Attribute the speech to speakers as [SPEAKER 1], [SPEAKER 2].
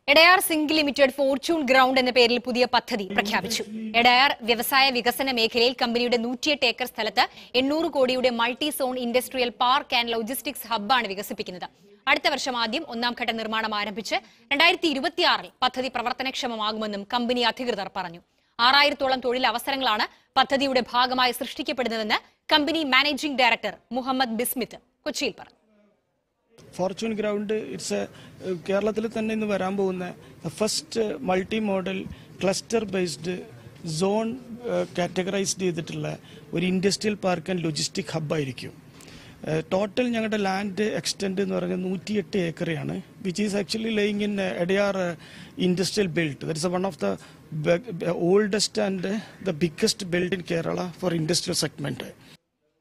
[SPEAKER 1] എഡയാർ zinc limited fortune ground എന്ന പേരിൽ പുതിയ പദ്ധതി പ്രഖ്യാപിച്ചു എഡയാർ വ്യവസായ വികസന മേഖലയിൽ കമ്പനിയുടെ നൂറ്റിയെട്ട് ഏക്കർ സ്ഥലത്ത് എണ്ണൂറ് കോടിയുടെ multi zone industrial park and logistics ഹബ്ബാണ് വികസിപ്പിക്കുന്നത് അടുത്ത വർഷം ആദ്യം ഒന്നാം ഘട്ട നിർമ്മാണം ആരംഭിച്ച് രണ്ടായിരത്തി ഇരുപത്തിയാറിൽ പദ്ധതി പ്രവർത്തനക്ഷമമാകുമെന്നും കമ്പനി അധികൃതർ പറഞ്ഞു ആറായിരത്തോളം തൊഴിലവസരങ്ങളാണ് പദ്ധതിയുടെ ഭാഗമായി സൃഷ്ടിക്കപ്പെടുന്നതെന്ന് company managing director Muhammad Bismith കൊച്ചിയിൽ പറഞ്ഞു
[SPEAKER 2] ഫോർച്യൂൺ ഗ്രൗണ്ട് ഇറ്റ്സ് എ കേരളത്തിൽ തന്നെ ഇന്ന് വരാൻ പോകുന്ന first multi model cluster based zone categorized ചെയ്തിട്ടുള്ള ഒരു ഇൻഡസ്ട്രിയൽ പാർക്ക് ആൻഡ് ലോജിസ്റ്റിക് ഹബ്ബായിരിക്കും ടോട്ടൽ ഞങ്ങളുടെ ലാൻഡ് എക്സ്റ്റെൻഡ് എന്ന് പറഞ്ഞാൽ നൂറ്റിയെട്ട് ഏക്കറയാണ് which is actually laying in Edayar industrial belt that is one of the oldest and the biggest belt in Kerala for industrial segment